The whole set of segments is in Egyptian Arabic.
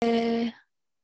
آه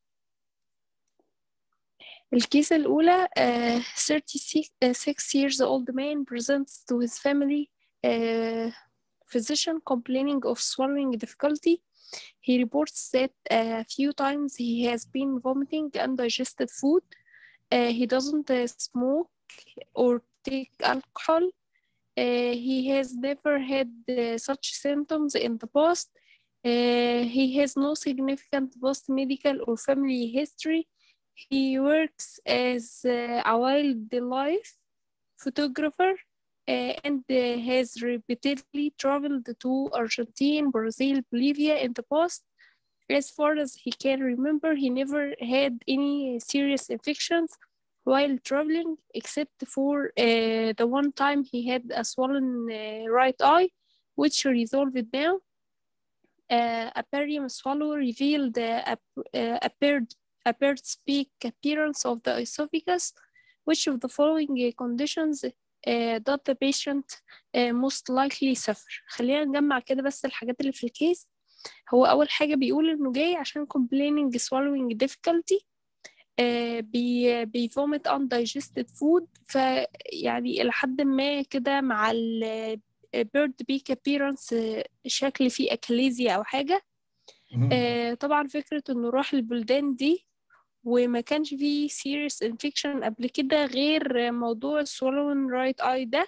الكيس الأولى uh, 36 years old man presents to his family uh, physician complaining of swallowing difficulty. He reports that a few times he has been vomiting undigested food. Uh, he doesn't smoke or take alcohol. he has never had such symptoms in the past. he has no significant past medical or family history. He works as a wildlife photographer uh, and uh, has repeatedly traveled to Argentina, Brazil, Bolivia in the past. As far as he can remember, he never had any serious infections while traveling, except for uh, the one time he had a swollen right eye, which resolved now. a barium swallow revealed a, a paired a bird speak appearance of the esophagus, which of the following conditions uh, that the patient uh, most likely suffer. خلينا نجمع كده بس الحاجات اللي في الكيس هو أول حاجة بيقول إنه جاي عشان complaining swallowing difficulty uh, بي بي vomit undigested food فيعني إلى حد ما كده مع ال bird beak appearance شكل فيه أكليزيا أو حاجة طبعا فكرة إنه راح البلدان دي وما كانش فيه serious infection قبل كده غير موضوع swollen right eye ده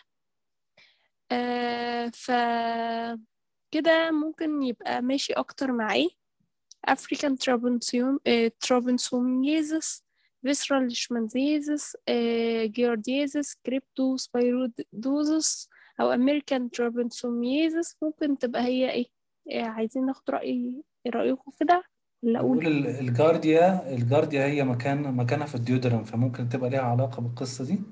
آه ف كده ممكن يبقى ماشي أكتر مع إيه African Tropinsomiasis Visceral Leishmaniasis Giardiasis Cryptosporidosis أو American Tropinsomiasis ممكن تبقى هي إيه عايزين ناخد رأي رأيكم كده ولا نقول أقول الجارديا الجارديا هي مكان مكانها في الديودرم فممكن تبقى ليها علاقة بالقصة دي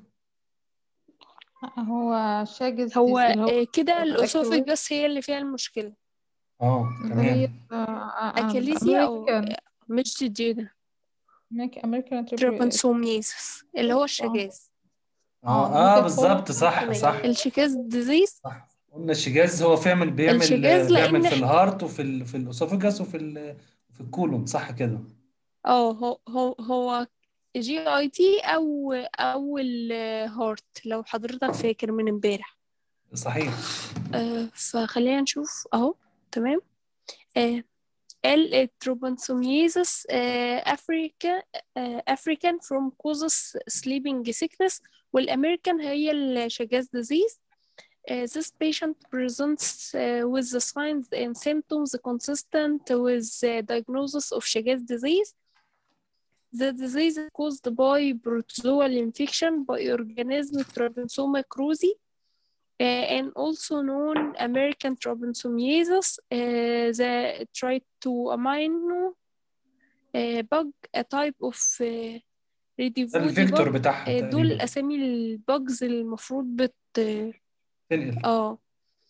هو شاجز هو اللي هو آه، كده الأكل الأسوفيجاس هي اللي فيها المشكلة اه اللي هي تمام أكاليزيا أو أمريكان مش جديدة أمريكان ترابنسوميزس اللي هو الشجاز اه اه اه ممكن بالظبط صح تمام صح الشجاز ديزيز صح قلنا الشجاز هو بيعمل بيعمل الشجاز بيعمل لأن في الهارت وفي ال في الاسوفجاس وفي ال في الكولون صح كده اه هو هو هو جي اي تي او او الهارت لو حضرتك فاكر من امبارح صحيح آه فخلينا نشوف اهو تمام آه التروبانسوميزس افريكا افريكان from causes sleeping sickness والامريكان هي الشجاز disease Uh, this patient presents uh, with the signs and symptoms consistent with the diagnosis of Chagas disease. The disease is caused by protozoal infection by organism Trypanosoma cruzi uh, and also known American trypanosomiasis, uh, the tritoamino uh, bug, a type of uh, ده Redivudi الفيكتور bug. بتاعها Uh, دول تقريبا أسامي البجز المفروض بت تنقل اه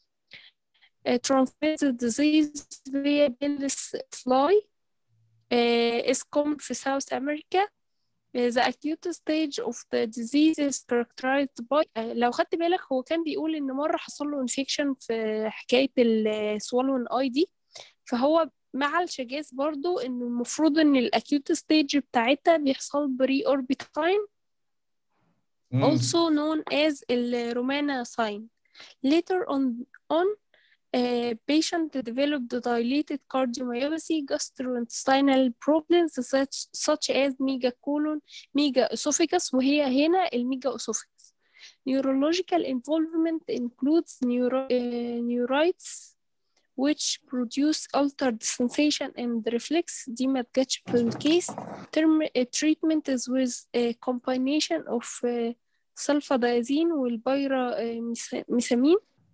uh, transmitted disease via Bill's fly uh, is common في South America. Uh, the acute stage of the disease is characterized by uh, لو خدت بالك هو كان بيقول إن مرة حصل له infection في حكاية ال swollen eye دي فهو مع الشجاز برضو إنه المفروض إن الأكيوت ستيج بتاعتها بيحصل بري أوربيتاين مم. also known as الرومانا sign. Later on, on uh, patient developed dilated cardiomyopathy, gastrointestinal problems such, such as megacolon, megaesophagus وهي هنا الميجا esophagus. Neurological involvement includes neuro, uh, neurites which produce altered sensation and reflex دي ما تجتش في الكيس. Term, uh, treatment is with a combination of uh, سلفادايزين والبيرا ميثامين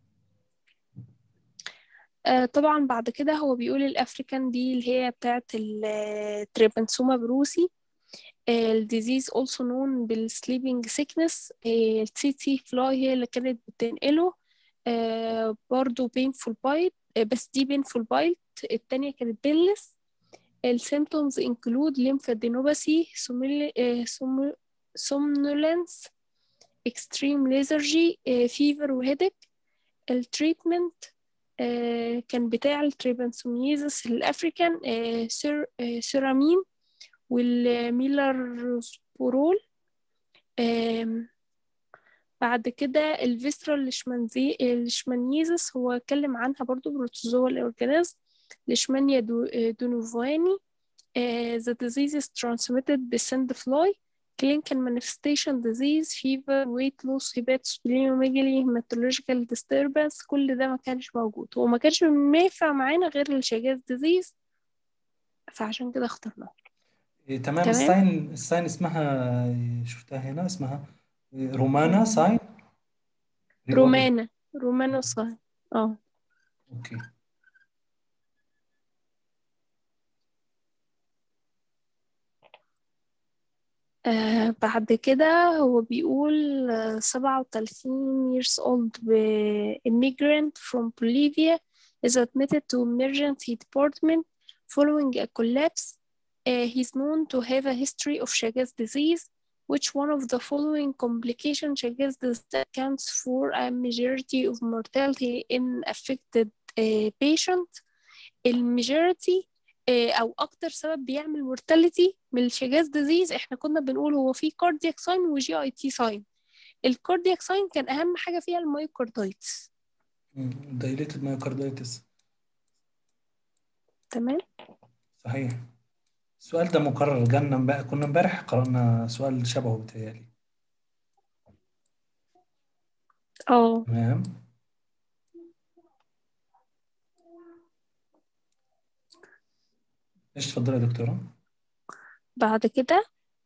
آه، طبعا بعد كده هو بيقول الافريكان دي اللي هي بتاعت التريبانسوما بروسي الديزيز also known بالسليبنج سيكنس السي تي فلاي هي اللي كانت بتنقله آه، برضو بينفول بايت بس دي بينفول بايت التانية كانت بيلس السيمتومز include lymphadenopathy somnolence extreme lethargy fever وهيدك التريتمنت آه، كان بتاع التريبانسوميزس الأفريكان آه، سير آه، سيرامين والميلارسبورول آم، بعد كده الفيسترال ليشمانزي ليشمانيزس هو اتكلم عنها برضو بروتوزوا الأورجانيزم ليشمانيا دو دونوفاني Uh, the disease is transmitted by sand fly clinical manifestation disease fever weight loss hepatosplenomegaly hematological disturbance كل ده ما كانش موجود هو ما كانش نافع معانا غير الشجاز disease فعشان كده اخترناه إيه تمام تمام الساين الساين اسمها إيه، شفتها هنا اسمها إيه، رومانا ساين ريوبل رومانا رومانا صح اه اوكي آه بعد كده هو بيقول آه، 37 years old ب- immigrant from Bolivia is admitted to emergency department following a collapse. Uh, he's known to have a history of Chagas disease, which one of the following complications Chagas disease accounts for a majority of mortality in affected uh, patient. الميجوريتي او اكتر سبب بيعمل مورتاليتي من الشجاز ديزيز احنا كنا بنقول هو في كاردياك ساين وجي اي تي ساين الكاردياك ساين كان اهم حاجه فيها المايوكاردايتس دايليتد مايوكاردايتس تمام صحيح السؤال ده مكرر جالنا بقى كنا امبارح قرأنا سؤال شبهه بتهيألي اه تمام ايش تفضل يا دكتورة بعد كده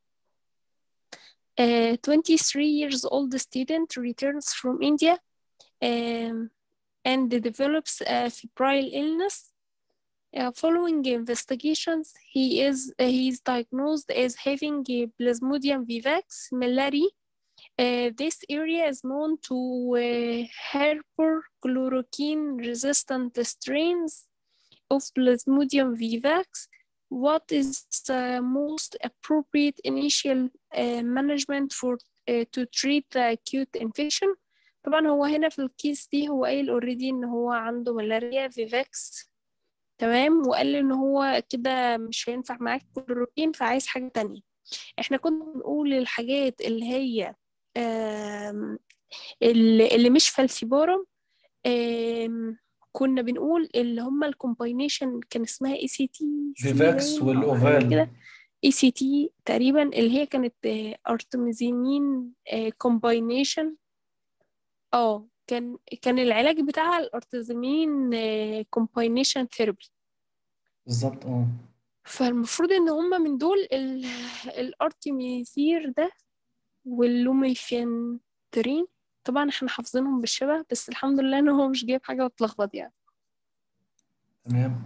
uh, 23 years old student returns from India um, and develops a febrile illness Uh, following investigations, he is uh, he is diagnosed as having a Plasmodium vivax malaria. Uh, this area is known to uh, hyperchloroquine-resistant strains of Plasmodium vivax. What is the most appropriate initial uh, management for uh, to treat the acute infection? طبعا هو هنا في الكيس دي هو قايل اوريدي ان هو عنده ملاريا فيفاكس تمام وقال ان هو كده مش هينفع معاك كلوروكين فعايز حاجة تانية احنا كنا بنقول الحاجات اللي هي آم، اللي اللي مش فالسيبارم آم، كنا بنقول اللي هم الكومباينيشن كان اسمها اي سي تي سي فيفاكس باين او حاجة والأوفال كده اي سي تي تقريبا اللي هي كانت ارتميزينين كومباينيشن اه كان كان العلاج بتاعها الارتزامين كومباينيشن ثيرابي بالظبط اه فالمفروض ان هما من دول ال- الارتيميزير ده واللوميفينترين طبعا احنا حافظينهم بالشبه بس الحمد لله ان هو مش جايب حاجه واتلخبط يعني تمام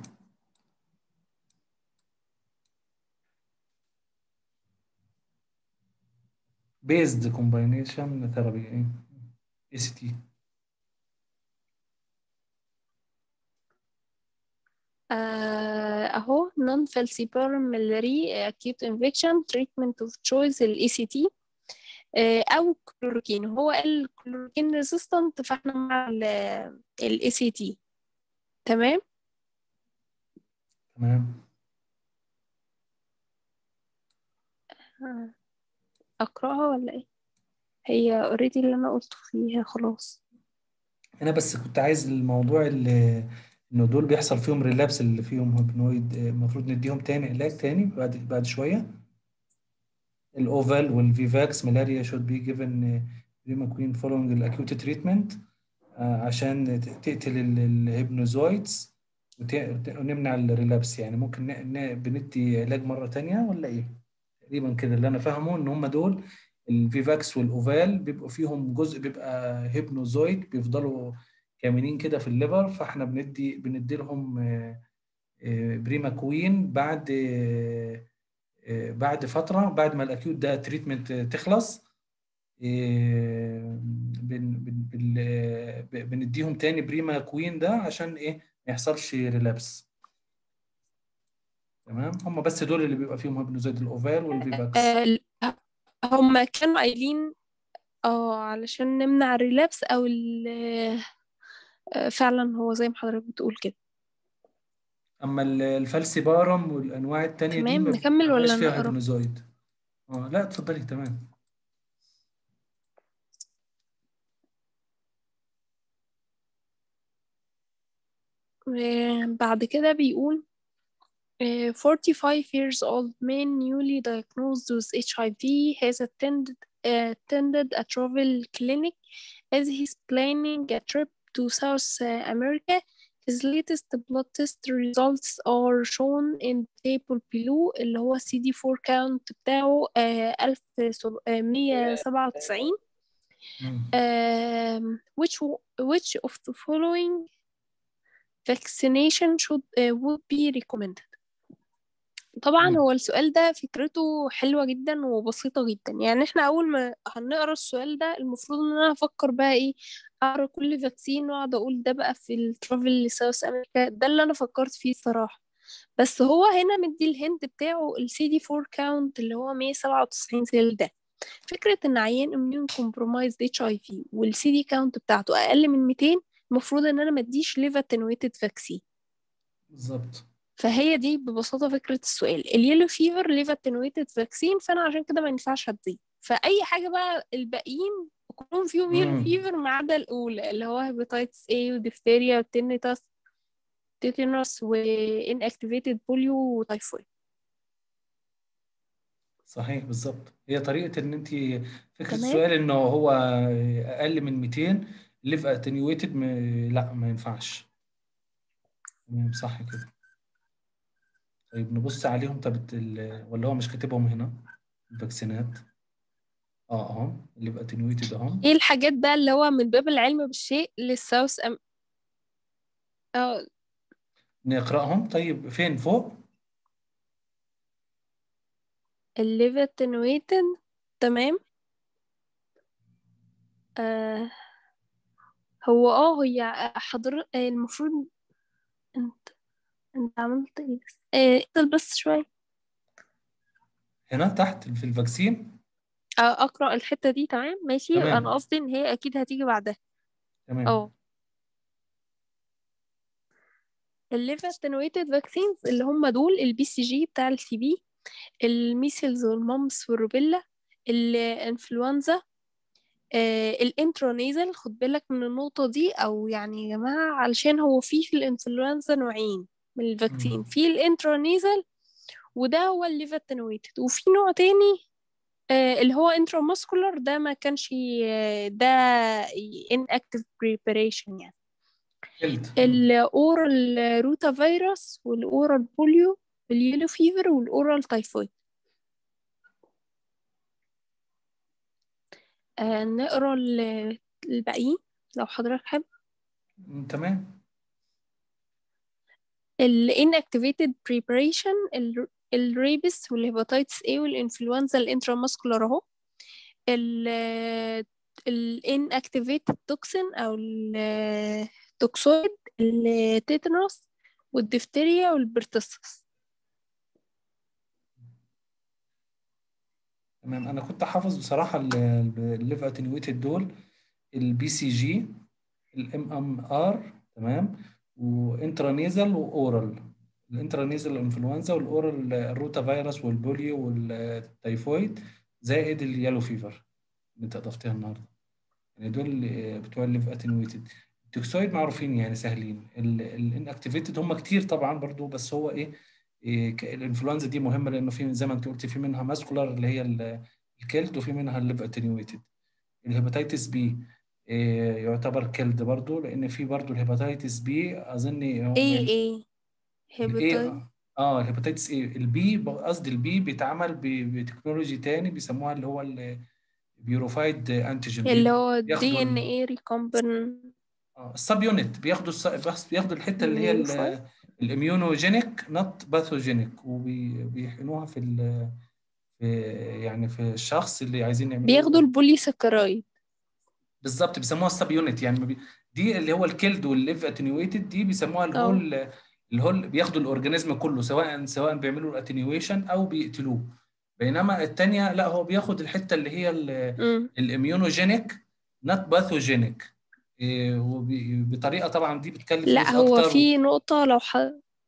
بيزد كومباينيشن ثيرابي ايه اي سي تي آه، اهو non falciparum malaria acute infection treatment of choice ال ECT آه، او كلوروكين هو قال كلوروكين ريزيستنت فاحنا مع ال ECT تمام تمام آه، اقراها ولا ايه هي اوريدي اللي انا قلته فيها خلاص انا بس كنت عايز الموضوع اللي انه دول بيحصل فيهم ريلابس اللي فيهم هيبنويد آه، المفروض نديهم تاني علاج تاني بعد بعد شويه الاوفال والفيفاكس ملاريا should be given بريماكوين following الاكيوت تريتمنت عشان ت- تقتل ال- الهيبنوزويدز وت- وت- ونمنع الريلابس يعني ممكن ن- ن- بندي علاج مره تانيه ولا ايه تقريبا كده اللي انا فاهمه ان هم دول الفيفاكس والاوفال بيبقوا فيهم جزء بيبقى هيبنوزويد بيفضلوا كامنين كده في الليفر فاحنا بندي بندي لهم آه، آه، بريماكوين بعد آه، آه، بعد فتره بعد ما الاكيوت ده تريتمنت تخلص آه، بن بن بن آه، بنديهم تاني بريماكوين ده عشان ايه ما يحصلش ريلابس تمام هم بس دول اللي بيبقى فيهم هيبنوزويد الاوفال والفيفاكس آه، هما كانوا قايلين اه علشان نمنع الريلابس او ال آه، فعلا هو زي ما حضرتك بتقول كده اما ال- الفالسيبارم والانواع التانية دي تمام ما نكمل ما ولا فيهاش فيها نقرا هيدرونيزويد اه لا اتفضلي تمام آه، بعد كده بيقول آه، 45 years old man newly diagnosed with HIV has attended attended a travel clinic as he's planning a trip to South America. His latest blood test results are shown in the table below اللي هو CD4 count بتاعه آه، 1197 مم. um, which which of the following vaccination should uh, would be recommended طبعا مم. هو السؤال ده فكرته حلوة جدا وبسيطة جدا يعني احنا أول ما هنقرا السؤال ده المفروض إن أنا أفكر بقى إيه أقرا كل فاكسين وأقعد أقول ده بقى في الترافل لساوث أمريكا ده اللي أنا فكرت فيه الصراحة بس هو هنا مدي الهند بتاعه ال CD4 count اللي هو 197 سيل ده فكرة إن عيان immune compromised HIV وال CD count بتاعته أقل من 200 المفروض إن أنا مديش live attenuated vaccine بالظبط فهي دي ببساطة فكرة السؤال اليلو فيفر ليف اتنويتد فاكسين فأنا عشان كده ما ينفعش أديه فأي حاجة بقى الباقيين كلهم فيهم يلو مم. فيفر ما عدا الأولى اللي هو هيباتيتس A وديفتيريا وتينيتاس تيتانوس وإن اكتيفيتد بوليو وتايفويد صحيح بالظبط هي طريقة ان انت فكرة تمام السؤال انه هو اقل من 200 ليف اتنيويتد م... لا ما ينفعش تمام صح كده طيب نبص عليهم طب ال... ولا هو مش كاتبهم هنا الفاكسينات اه اهو ليف اتنيويتد اهو ايه الحاجات بقى اللي هو من باب العلم بالشيء للساوث أم... اه نقرأهم طيب فين فوق الليف اتنويتد تمام آه هو اه هي حضر آه، المفروض انت انت عملت ايه بس آه، اقفل بس شوية هنا تحت في الفاكسين آه، اقرأ الحتة دي تمام ماشي انا تمام قصدي ان هي اكيد هتيجي بعدها تمام اه الليف اتنويتد فاكسينز اللي هم دول البي سي جي بتاع السي بي الميسلز والمامس والروبيلا الانفلونزا آه، الانترونيزل خد بالك من النقطة دي او يعني يا جماعة علشان هو في في الانفلونزا نوعين من الفاكسين مم. في الانترونيزل وده هو الليف اتنويتد وفي نوع تاني آه، اللي هو intramuscular ده ما كانش آه، ده inactive preparation يعني كلت مم. الأورال روتا فيروس والأورال بوليو اليلو فيفر والأورال تايفويد آه، نقرا ال- الباقيين لو حضرتك حابب مم، تمام ال inactivated preparation ال الريبس والهيباتيتس A والإنفلونزا الانتراماسكولار أهو ال ال inactivated toxin أو التوكسويد التيتانوس والدفتيريا والبرتصص تمام انا كنت حافظ بصراحة الليف اتنيويتد دول البي سي جي الام ام ار تمام وانترانيزل واورال الانترانيزل انفلونزا والاورال الروتا فيروس والبوليو والتيفويد زائد اليالو فيفر اللي انت اضفتها النهارده يعني دول آه، بتوع الليف اتنويتد التوكسويد معروفين يعني سهلين الانكتيفيتد هم كتير طبعا برضو بس هو ايه, إيه ك- الانفلونزا دي مهمه لانه في زي ما انت قلتي في منها ماسكولار اللي هي ال- الكيلد وفي منها الليف اتنويتد الهيباتيتس بي إيه يعتبر كيلد برضو لان في برضو الهيباتيتس بي اظن هو ايه من ايه هيباتيت الايه اه الهيباتيتس ايه البي قصدي البي بيتعمل ب- بتكنولوجي تاني بيسموها اللي هو البيوروفايد انتيجين اللي هو الدي بياخدوا ان ال- ايه ريكومبن آه، السب يونت بياخدوا الس- بس بياخدوا الحته اللي هي بيوروفاي الاميونوجينيك نوت باثوجينيك وبيحقنوها في ال في يعني في الشخص اللي عايزين بياخدوا يعملوا البولي سكرايد بالظبط بيسموها السب يونت يعني ما بي- دي اللي هو الكيلد والليف اتنيويتد دي بيسموها اه الهول الهول بياخدوا الاورجانيزم كله سواء سواء بيعملوا الاتنيويشن او بيقتلوه بينما التانية لا هو بياخد الحته اللي هي ال- امم الاميونوجينيك نوت باثوجينيك إيه، وب- بطريقه طبعا دي بتكلف لا فلوس هو اكتر في نقطة لو ح...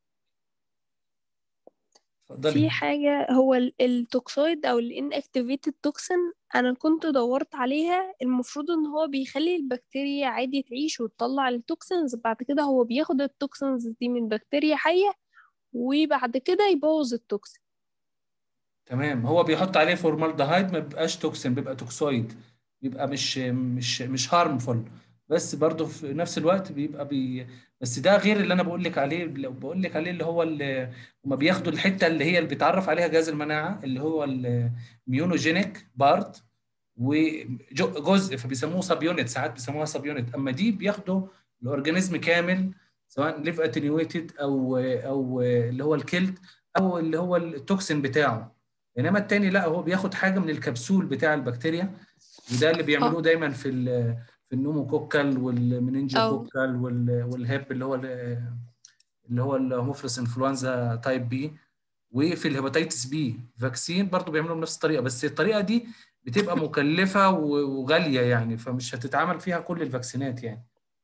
اتفضلي في حاجة هو ال- التوكسويد أو الانأكتيفيتد توكسين أنا كنت دورت عليها المفروض إن هو بيخلي البكتيريا عادي تعيش وتطلع التوكسينز بعد كده هو بياخد التوكسينز دي من بكتيريا حية وبعد كده يبوظ التوكسين تمام هو بيحط عليه فورمالدهايد ما بيبقاش توكسين بيبقى توكسويد بيبقى مش مش مش هارمفول بس برضه في نفس الوقت بيبقى بي بس ده غير اللي انا بقول لك عليه اللي بقول لك عليه اللي هو اللي هما بياخدوا الحته اللي هي اللي بيتعرف عليها جهاز المناعه اللي هو الميونوجينيك بارت وجزء فبيسموه سب يونت ساعات بيسموها سب يونت اما دي بياخدوا الاورجانيزم كامل سواء ليف اتنيويتد او او اللي هو الكيلت او اللي هو التوكسين بتاعه انما التاني لا هو بياخد حاجه من الكبسول بتاع البكتيريا وده اللي بيعملوه دايما في ال في النوموكوكال والمننجوكوكال وال- والهيب اللي هو ال- اللي هو الهوموفلس انفلونزا تايب بي وفي الهيباتيتس بي فاكسين برضو بيعملوا بنفس الطريقه بس الطريقه دي بتبقى مكلفه و- وغاليه يعني فمش هتتعمل فيها كل الفاكسينات يعني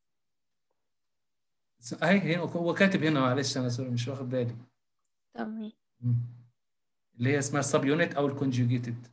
اهي هنا هو كاتب هنا معلش انا سوري مش واخد بالي تمام مم. اللي هي اسمها السب يونت او الكونجوجيتد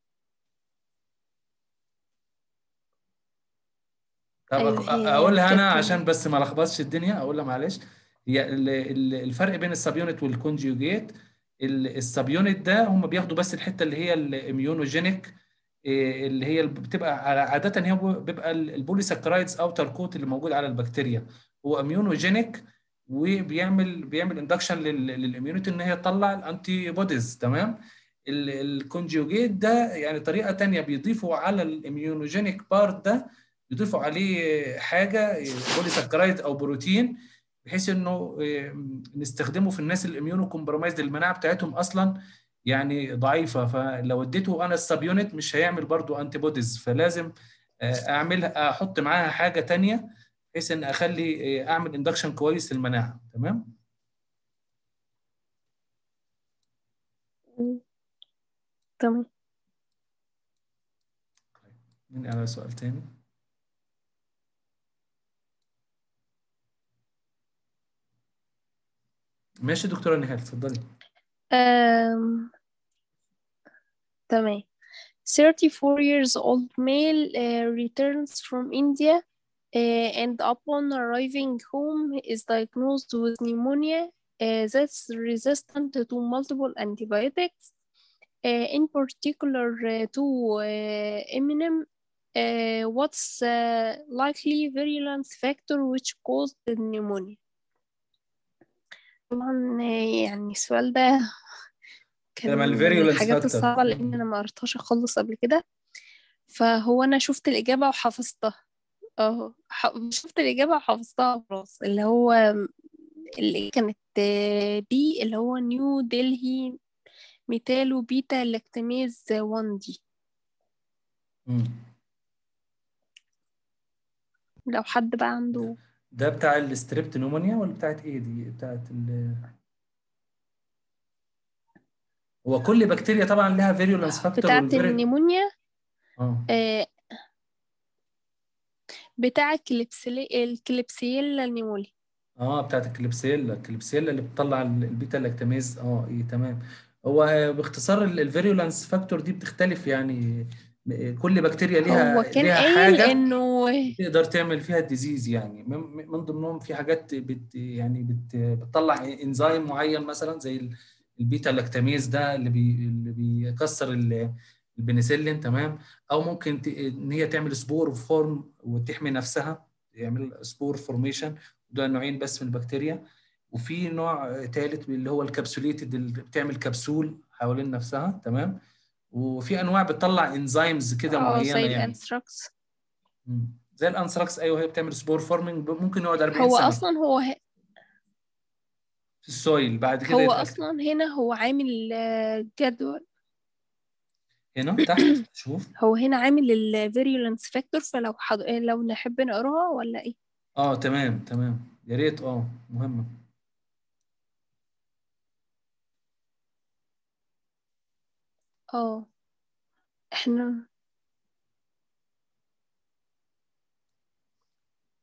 طب أيوة أق- هي اقولها انا كانت- عشان بس ما لخبطش الدنيا اقولها معلش هي ال- ال- الفرق بين السب يونت والكونجوجيت ال- السب يونت ده هم بياخدوا بس الحته اللي هي الاميونوجينيك اللي هي بتبقى على- عاده هي بيبقى البوليساكرايدز اوتر كوت اللي موجود على البكتيريا هو اميونوجينيك وبيعمل بيعمل اندكشن للاميونيتي ان هي تطلع الانتي بوديز تمام الكونجوجيت ده يعني طريقه تانية بيضيفوا على الاميونوجينيك بارت ده يضيفوا عليه حاجه بوليساكرايد او بروتين بحيث انه نستخدمه في الناس الاميونو كومبرومايزد المناعه بتاعتهم اصلا يعني ضعيفه فلو اديته انا السب يونت مش هيعمل برضو انتي بوديز فلازم اعمل احط معاها حاجه تانية بحيث ان اخلي اعمل اندكشن كويس للمناعه تمام تمام من على سؤال تاني ماشي دكتورة نهال اتفضلي Um, تمام 34 years old male uh, returns from India uh, and upon arriving home is diagnosed with pneumonia uh, that's resistant to multiple antibiotics uh, in particular uh, to uh, Eminem uh, what's the likely virulence factor which caused the pneumonia طبعا آه، يعني السؤال ده كان لما من الفيريولنس الحاجات فاكتور الصعبة لأن أنا ما قريتهاش خالص قبل كده فهو أنا شفت الإجابة وحفظتها اه ح- شفت الإجابة وحفظتها خلاص اللي هو اللي كانت بي اللي هو نيو دلهي ميتالو بيتا لاكتاميز 1 دي مم. لو حد بقى عنده ده بتاع الستريبت نومونيا ولا بتاعت ايه دي بتاعت ال هو كل بكتيريا طبعا لها فيريولنس فاكتور بتاعة والفيري النيمونيا اه آه، بتاع الكليبسيلا الكليبسيلا نيمولي اه بتاعت الكليبسيلا الكليبسيلا اللي بتطلع ال- البيتا لاكتاميز اه ايه تمام هو باختصار الفيريولنس فاكتور دي بتختلف يعني م- كل بكتيريا هو ليها كان ليها قايل حاجة إنه تقدر تعمل فيها الديزيز يعني من من ضمنهم في حاجات بت يعني بت بتطلع انزيم معين مثلا زي ال- البيتا لاكتاميز ده اللي بي اللي بيكسر ال- البنسلين تمام او ممكن ت- ان هي تعمل سبور فورم وتحمي نفسها يعمل سبور فورميشن ده نوعين بس من البكتيريا وفي نوع ثالث اللي هو الكبسوليتد اللي بتعمل كبسول حوالين نفسها تمام وفي انواع بتطلع انزيمز كده اه معينه زي يعني الانثراكس مم. زي الانثراكس ايوه هي بتعمل سبور فورمينج ممكن يقعد 40 هو سنه اصلا هو ه- في السويل بعد كده هو يتاكل اصلا هنا هو عامل آه، جدول هنا تحت شوف هو هنا عامل الفيريولنس فاكتور فلو حض... لو نحب نقراها ولا ايه اه تمام تمام يا ريت اه مهمه اه احنا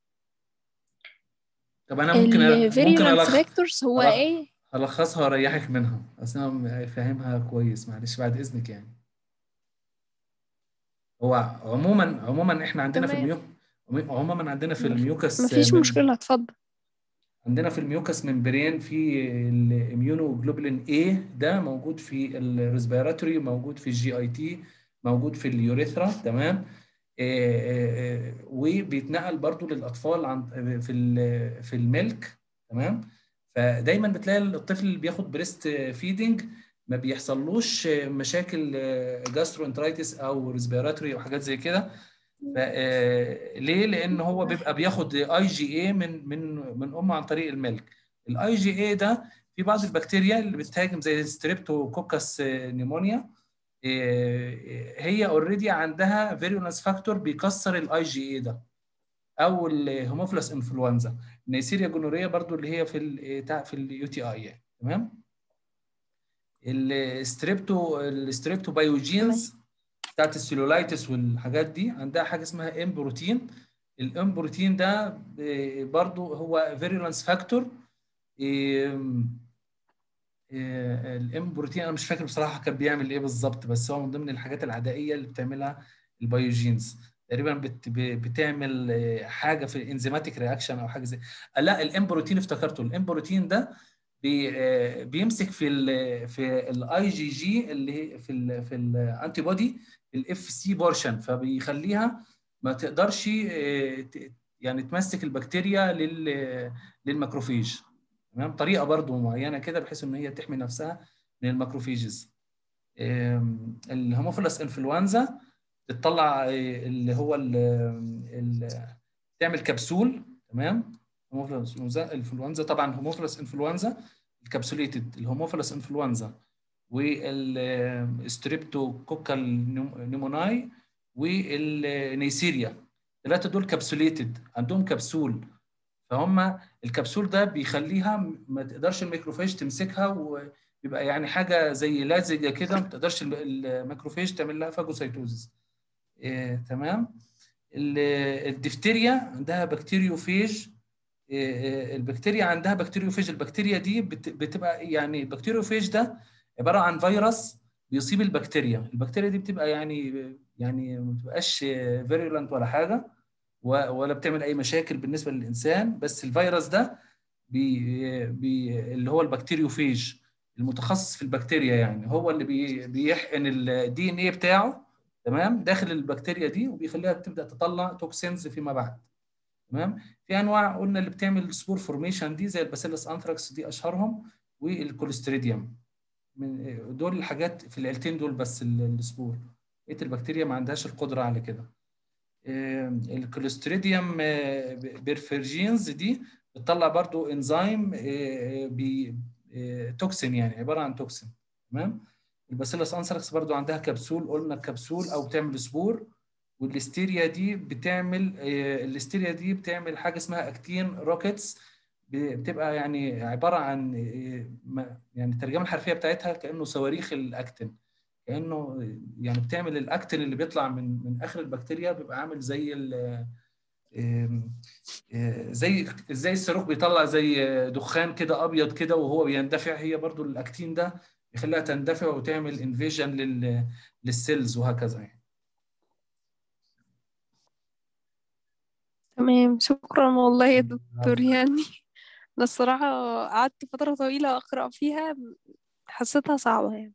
طب انا ممكن أ... ممكن الفيريولانس ألخ... فاكتورز هو ألخ- ايه الخصها واريحك منها اصل انا فاهمها كويس معلش بعد اذنك يعني هو عموما عموما احنا عندنا في تمام. الميو عموما عندنا في مف- الميوكس مفيش من- مشكلة اتفضل عندنا في الميوكس ممبرين في الاميونوجلوبولين A ده موجود في الريسبيراتوري موجود في الجي اي تي موجود في اليوريثرا تمام آه، آه، آه، وبيتنقل برضو للاطفال عن في ال- في الميلك تمام فدايما بتلاقي الطفل اللي بياخد بريست فيدنج ما بيحصلوش مشاكل جاسترو انترايتس او ريسبيراتوري او حاجات زي كده ف- آه، ليه؟ لان هو بيبقى بياخد اي جي اي من من من امه عن طريق الملك. الاي جي اي ده في بعض البكتيريا اللي بتهاجم زي ستريبتوكوكس نيمونيا آه، هي اوريدي عندها فيرولانس فاكتور بيكسر الاي جي اي ده او الهيموفيلس انفلونزا نيسيريا جونوريا برضو اللي هي في ال في اليو تي اي يعني تمام الستريبتو الستريبتو بايوجينز بتاعت السيلولايتس والحاجات دي عندها حاجه اسمها ام بروتين الام بروتين ده ب- برضو هو فيرولانس فاكتور الام بروتين انا مش فاكر بصراحه كان بيعمل ايه بالظبط بس هو من ضمن الحاجات العدائيه اللي بتعملها البايوجينز تقريبا بت ب- بتعمل آه، حاجه في الانزيماتيك رياكشن او حاجه زي لا الام بروتين افتكرته الام بروتين ده بي آه، بيمسك في ال في الاي جي جي اللي هي في ال في الانتي بودي الاف سي بورشن فبيخليها ما تقدرش آه، ت- يعني تمسك البكتيريا لل للماكروفيج تمام طريقه برضو معينه كده بحيث ان هي تحمي نفسها من الماكروفيجز آم، الهيموفيلس انفلونزا بتطلع آه، اللي هو ال ال تعمل كبسول تمام هيموفيلس انفلونزا الانفلونزا طبعا هيموفيلس انفلونزا الكبسوليتد الهيموفيلس انفلونزا والستريبتوكوكال نيموناي والنيسيريا الثلاثه دول كبسوليتد عندهم كبسول فهم الكبسول ده بيخليها ما تقدرش الميكروفاج تمسكها ويبقى يعني حاجه زي لزجه كده ما تقدرش الم- الميكروفاج تعمل لها فاجوسيتوزيس إيه تمام ال- الدفتيريا عندها بكتيريوفيج إيه، إيه، البكتيريا عندها بكتيريوفيج البكتيريا دي بت- بتبقى يعني البكتيريوفيج ده عباره عن فيروس بيصيب البكتيريا البكتيريا دي بتبقى يعني يعني ما بتبقاش فيرولنت ولا حاجه و- ولا بتعمل اي مشاكل بالنسبه للانسان بس الفيروس ده بي بي اللي هو البكتيريوفيج المتخصص في البكتيريا يعني هو اللي بي بيحقن الدي ان ايه بتاعه تمام داخل البكتيريا دي وبيخليها تبدا تطلع توكسينز فيما بعد تمام في انواع قلنا اللي بتعمل سبور فورميشن دي زي الباسيلس انثراكس دي اشهرهم والكوليستريديوم من دول الحاجات في العيلتين دول بس ال- السبور بقيه البكتيريا ما عندهاش القدره على كده آه، الكوليستريديوم آه، بيرفرجينز دي بتطلع برضو انزيم آه، بي آه، توكسين يعني عباره عن توكسين تمام الباسيلس انثراكس برضو عندها كبسول قلنا كبسول او بتعمل سبور والليستيريا دي بتعمل آه، الليستيريا دي بتعمل حاجه اسمها اكتين روكيتس بتبقى يعني عباره عن آه، ما- يعني الترجمه الحرفيه بتاعتها كانه صواريخ الاكتين كانه يعني بتعمل الاكتين اللي بيطلع من من اخر البكتيريا بيبقى عامل زي ال آم، آه، زي زي الصاروخ بيطلع زي دخان كده ابيض كده وهو بيندفع هي برضو الاكتين ده يخليها تندفع وتعمل انفيجن لل للسيلز وهكذا يعني تمام شكرا والله يا دكتور يعني أنا الصراحة قعدت فترة طويلة أقرأ فيها حسيتها صعبة يعني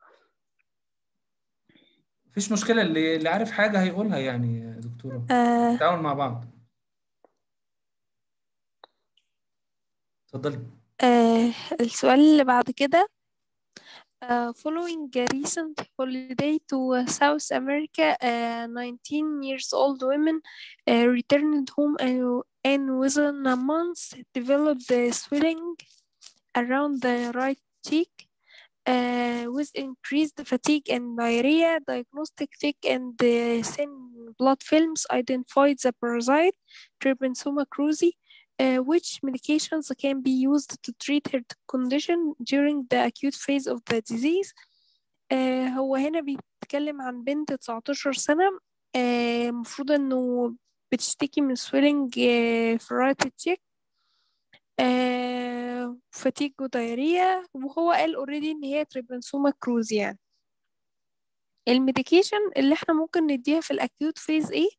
مفيش مشكله اللي اللي عارف حاجه هيقولها يعني يا دكتوره آه نتعاون مع بعض اتفضلي آه السؤال اللي بعد كده Uh, following a recent holiday to uh, South America, uh, 19 years old women uh, returned home and, and within a month developed the swelling around the right cheek uh, with increased fatigue and diarrhea. Diagnostic thick and uh, thin blood films identified the parasite Trypanosoma cruzi. Uh, which medications can be used to treat her condition during the acute phase of the disease uh, هو هنا بيتكلم عن بنت 19 سنة المفروض uh, انه بتشتكي من swelling uh, في right cheek آه فاتيج ودايريا وهو قال اوريدي ان هي تريبنسوما كروز يعني الميديكيشن اللي احنا ممكن نديها في الاكيوت فيز ايه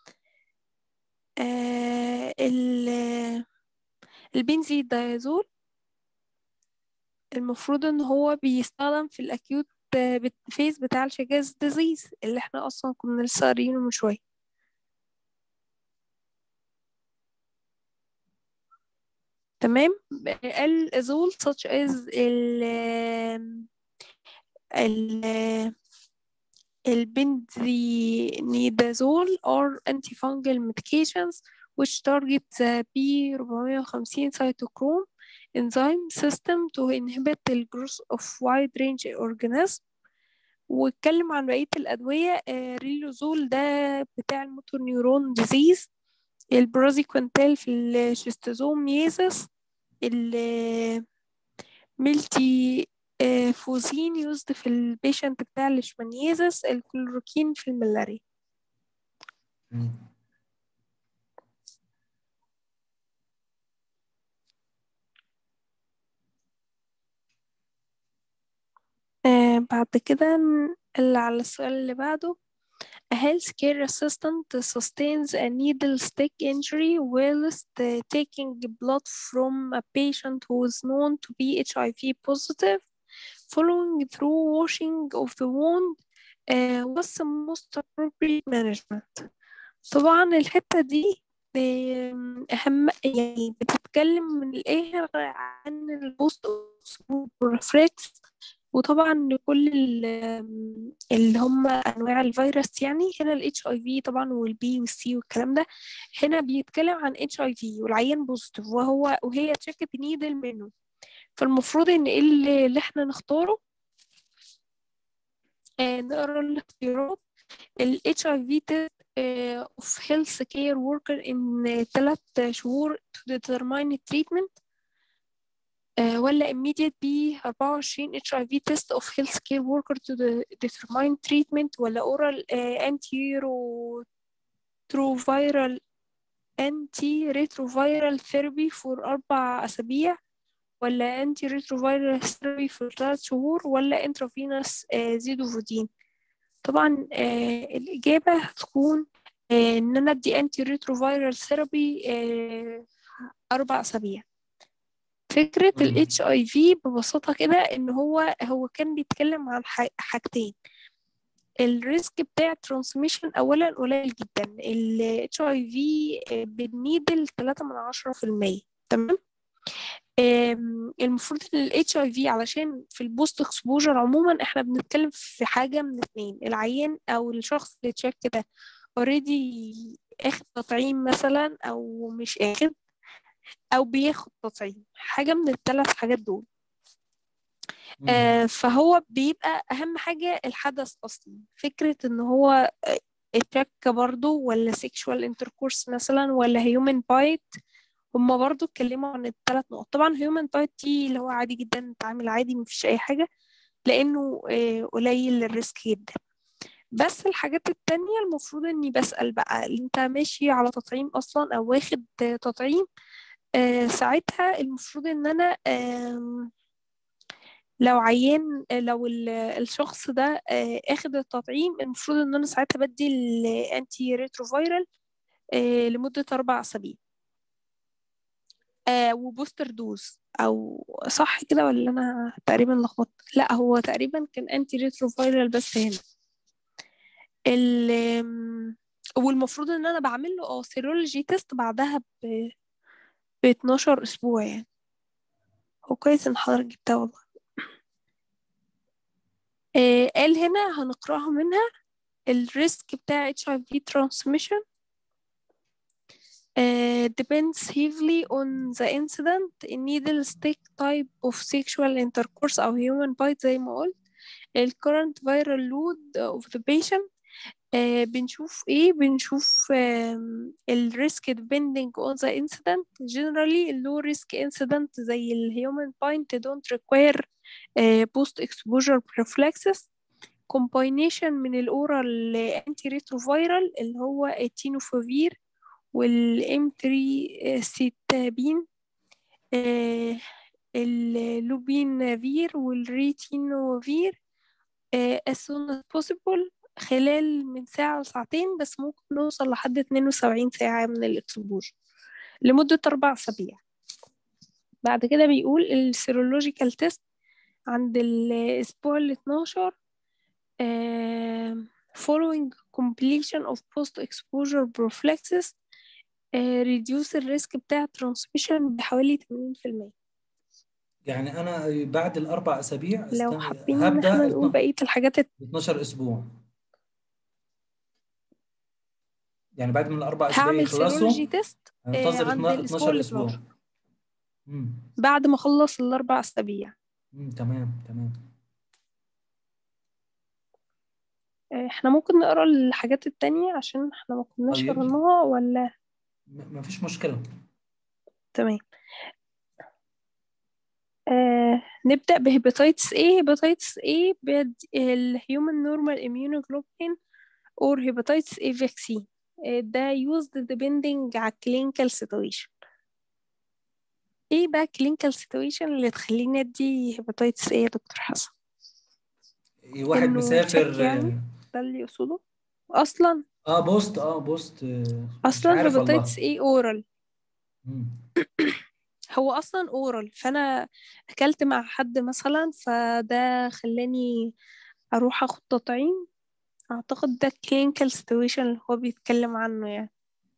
آه ال البنزيدايزول المفروض ان هو بيستخدم في الاكيوت فيز بتاع الشجاز ديزيز اللي احنا اصلا كنا لسه قاريينه من شويه تمام الازول such as ال ال البنزينيدازول or antifungal medications which target the B450 cytochrome enzyme system to inhibit the growth of wide range organisms واتكلم عن بقية الأدوية ريلوزول ده بتاع الموتور نيورون ديزيز البرازيكونتال في الشيستوزوم ميزس الميلتي فوزين يوزد في البيشنت بتاع الاشمانيزس الكلوروكين في الملاريا مم. آه بعد كده اللي على السؤال اللي بعده A healthcare assistant sustains a needle stick injury whilst uh, taking blood from a patient who is known to be HIV positive. Following through washing of the wound uh, was the most appropriate management. طبعا الحتة دي آم، أهم يعني بتتكلم من الآخر عن البوست ريفلكس وطبعا لكل ال- اللي هم انواع الفيروس يعني هنا الاتش اي في طبعا والبي والسي والكلام ده هنا بيتكلم عن اتش اي في والعيان بوزيتيف وهو وهي تشيكت نيدل منه فالمفروض ان إيه اللي, اللي احنا نختاره آه نقرا الاختيارات ال HIV test آه of health care worker in ثلاث شهور to determine treatment آه، ولا immediate B 24 HIV test of healthcare worker to de- determine treatment ولا oral آه، antiretroviral antiretroviral therapy for أربع أسابيع ولا antiretroviral therapy for ثلاث شهور ولا intravenous آه، زيدوفودين طبعا آه، الإجابة هتكون آه، إن أنا أدي antiretroviral therapy آه، أربع أسابيع فكرة ال مم. HIV ببساطة كده إن هو هو كان بيتكلم عن ح- حاجتين الريسك بتاع الترانسميشن أولا قليل جدا ال HIV بالنيدل تلاتة من عشرة في المية تمام آم، المفروض ان ال HIV علشان في البوست اكسبوجر عموما احنا بنتكلم في حاجة من اتنين العيان أو الشخص اللي تشك ده اوريدي اخد تطعيم مثلا أو مش اخد أو بياخد تطعيم حاجة من الثلاث حاجات دول مم. آه، فهو بيبقى أهم حاجة الحدث أصلا فكرة إن هو اتشك برضو ولا sexual intercourse مثلا ولا human bite هما برضو اتكلموا عن الثلاث نقط طبعا human bite دي اللي هو عادي جدا نتعامل عادي مفيش أي حاجة لأنه آه، قليل الريسك جدا بس الحاجات التانية المفروض إني بسأل بقى أنت ماشي على تطعيم أصلا أو واخد آه، تطعيم آه، ساعتها المفروض إن أنا آم، لو عيان لو ال- الشخص ده آه، اخد التطعيم المفروض ان انا ساعتها بدي الانتي ريتروفيرال آه، لمدة اربع اسابيع آه، وبوستر دوز او صح كده ولا انا تقريبا لخبطت لا هو تقريبا كان انتي ريتروفيرال بس هنا ال آم، والمفروض ان انا بعمل له اه سيرولوجي تيست بعدها ب ب 12 اسبوع يعني هو كويس ان حضرتك جبتها والله آه، قال هنا هنقراها منها الريسك بتاع HIV transmission uh, depends heavily on the incident needle stick type of sexual intercourse أو human bite زي ما قلت ال current viral load of the patient uh, بنشوف ايه بنشوف um, ال risk depending on the incident generally ال low risk incident زي ال human bite don't require uh, post exposure prophylaxis combination من الأورال انتي ريتروفيرال اللي هو التينوفوفير والام 3 سيتابين آه اللوبينافير والريتينوفير آه as soon as possible خلال من ساعة لساعتين بس ممكن نوصل لحد 72 ساعة من الإكسبوجر لمدة أربع أسابيع بعد كده بيقول السيرولوجيكال تيست عند الأسبوع ال 12 آه following completion of post exposure prophylaxis آه reduce الريسك بتاع transmission بحوالي 80% يعني انا بعد الاربع اسابيع لو استنى حابين إن هبدا احنا نقول 12 بقية الحاجات الت- 12 اسبوع يعني بعد من الاربع اسابيع هعمل يخلصوا سيرولوجي تيست آه هننتظر عند 12 الأسبوع 12 ال اسبوع 12 امم بعد ما أخلص الأربع أسابيع امم تمام تمام آه، احنا ممكن نقرا الحاجات التانية عشان احنا ما كناش طيب قريناها ولا ما فيش مشكله تمام آه نبدأ بهيباتيتس A هيباتيتس A بيد الهيومن نورمال immunoglobulin or hepatitis A vaccine آه، ده used depending على clinical situation ايه بقى clinical situation اللي تخليني ادي هيباتيتس A يا دكتور حسن واحد انه مسافر تشك يعني ده اللي يقصده اصلا اه بوست اه بوست آه، مش اصلا عارف هيباتيتس والله A oral مم. هو اصلا اورال فانا اكلت مع حد مثلا فده خلاني اروح اخد تطعيم اعتقد ده clinical situation اللي هو بيتكلم عنه يعني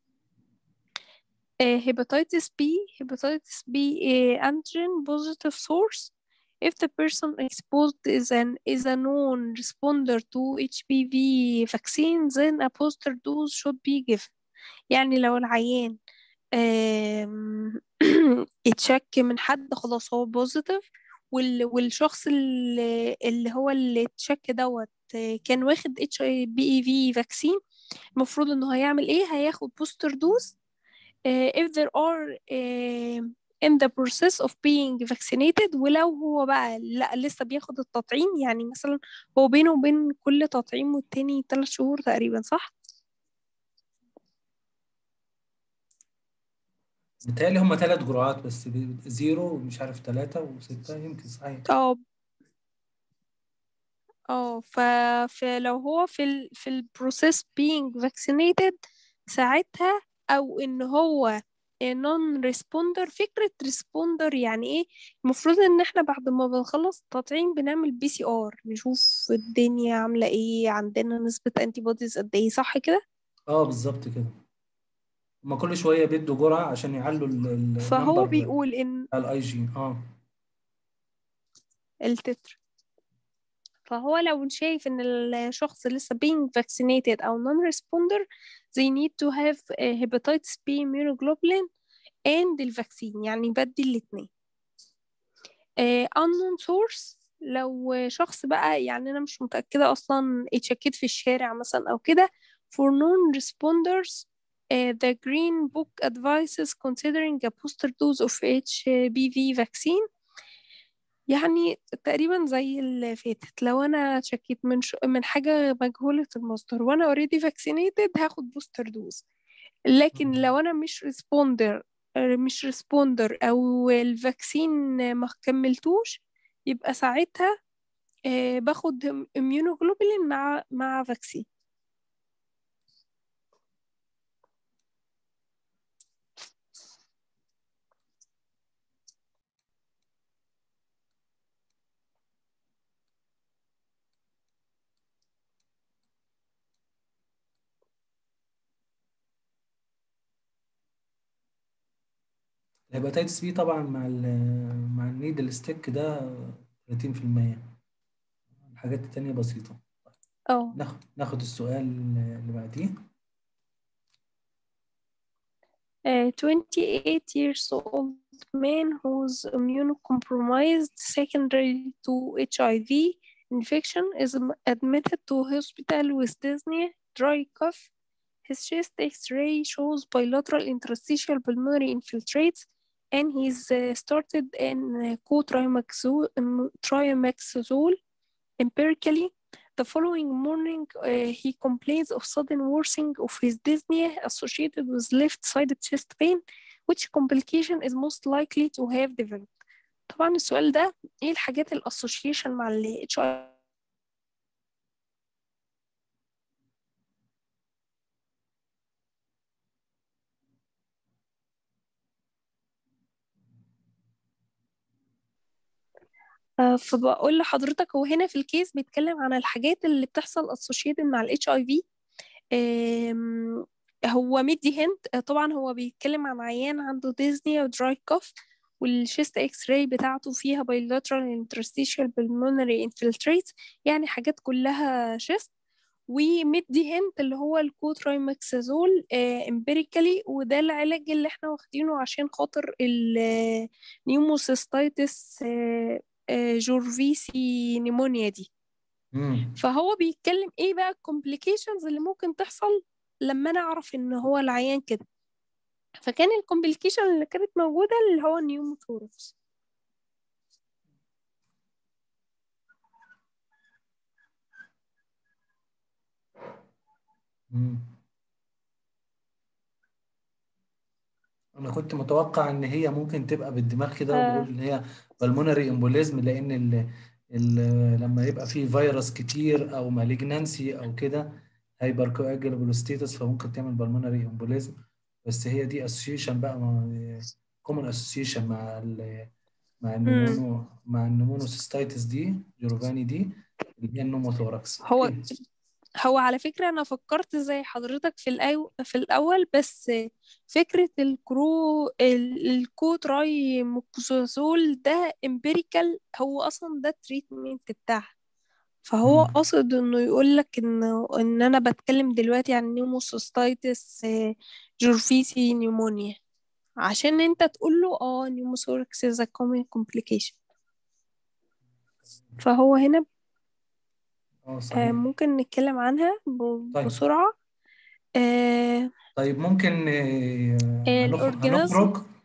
آه، hepatitis B hepatitis B آه, antigen positive source if the person exposed is an is a known responder to HPV vaccine then a booster dose should be given يعني لو العيان آم، اتشك من حد خلاص هو بوزيتيف وال والشخص اللي, اللي هو اللي اتشك دوت آه، كان واخد اتش اي بي اي في فاكسين المفروض انه هيعمل ايه هياخد بوستر دوز if there are uh, in the process of being vaccinated ولو هو بقى لا لسه بياخد التطعيم يعني مثلا هو بينه وبين كل تطعيم والتاني ثلاث شهور تقريبا صح؟ بيتهيألي هم ثلاث جرعات بس بي- زيرو ومش عارف ثلاثة وستة يمكن صحيح اه اه ف... فلو هو في ال... في البروسيس being vaccinated ساعتها او ان هو non responder فكرة responder يعني ايه المفروض ان احنا بعد ما بنخلص التطعيم بنعمل بي سي ار نشوف الدنيا عاملة ايه عندنا نسبة انتي بوديز قد ايه صح كده اه بالظبط كده هما كل شوية بيدوا جرعة عشان يعلوا ال- ال- فهو النمبر بيقول ان بتاع الاي جي اه التتر فهو لو شايف ان الشخص لسه being vaccinated او non-responder they need to have a hepatitis B immunoglobulin and الفاكسين يعني بدي الاتنين آه، unknown source لو شخص بقى يعني انا مش متأكدة اصلا اتشكيت في الشارع مثلا او كده for non-responders uh, the green book advises considering a booster dose of HPV vaccine يعني تقريبا زي اللي فاتت لو انا شكيت من ش... من حاجه مجهوله المصدر وانا اوريدي فاكسينيتد هاخد بوستر دوز لكن لو انا مش ريسبوندر مش ريسبوندر او الفاكسين ما كملتوش يبقى ساعتها آه، باخد اميونوجلوبولين مع مع فاكسين الهيباتيتس بي طبعا مع ال مع النيدل ستيك ده 30% الحاجات التانية بسيطة اه ناخد ناخد السؤال اللي بعديه Uh, 28 years old man who's immunocompromised secondary to HIV infection is am- admitted to hospital with dyspnea, dry cough. His chest X-ray shows bilateral interstitial pulmonary infiltrates, and he's uh, started in uh, co-triamoxazole um, triamoxazole empirically. The following morning, uh, he complains of sudden worsening of his dyspnea associated with left-sided chest pain which complication is most likely to have developed طبعا السؤال ده ايه الحاجات الاسوشيشن مع ال HIV آه، فبقول لحضرتك هو هنا في الكيس بيتكلم عن الحاجات اللي بتحصل associated مع ال HIV آم، هو مدي هنت طبعا هو بيتكلم عن عيان عنده ديزني ودراي كوف والشيست اكس راي بتاعته فيها bilateral interstitial pulmonary infiltrate يعني حاجات كلها شيست ومدي هنت اللي هو الكوترايمكسازول امبيريكالي وده العلاج اللي احنا واخدينه عشان خاطر النيوموسيستايتس جورفيسي نيمونيا دي امم فهو بيتكلم ايه بقى الكومبليكيشنز اللي ممكن تحصل لما انا اعرف ان هو العيان كده فكان الكومبليكيشن اللي كانت موجودة اللي هو النيوموثوركس امم انا كنت متوقع ان هي ممكن تبقى بالدماغ كده آه. وبقول ان هي بالمونري امبوليزم لان ال ال لما يبقى فيه فيروس كتير او مالجنانسي او كده هايبر كواجولابل ستيتس فممكن تعمل بالمونري امبوليزم بس هي دي اسوشيشن بقى مع كومن اسوشيشن مع ال مع النمونو مع النمونوسيستايتس دي جوروفاني دي اللي هي النوموثوركس هو اوكي هو على فكرة أنا فكرت زي حضرتك في الأو... في الأول بس فكرة الكرو ال- الكوتراي موكسازول ده امبيريكال هو أصلا ده التريتمنت بتاعها فهو امم قصد إنه يقول لك إنه إن أنا بتكلم دلوقتي عن نيوموسيستايتس جورفيسي نيمونيا عشان أنت تقول له اه نيوموثوركس is a common complication فهو هنا اه آه، صحيح ممكن نتكلم عنها ب- طيب بسرعة آه، طيب ممكن آه، هنخ- الأورجانيزم هنخرج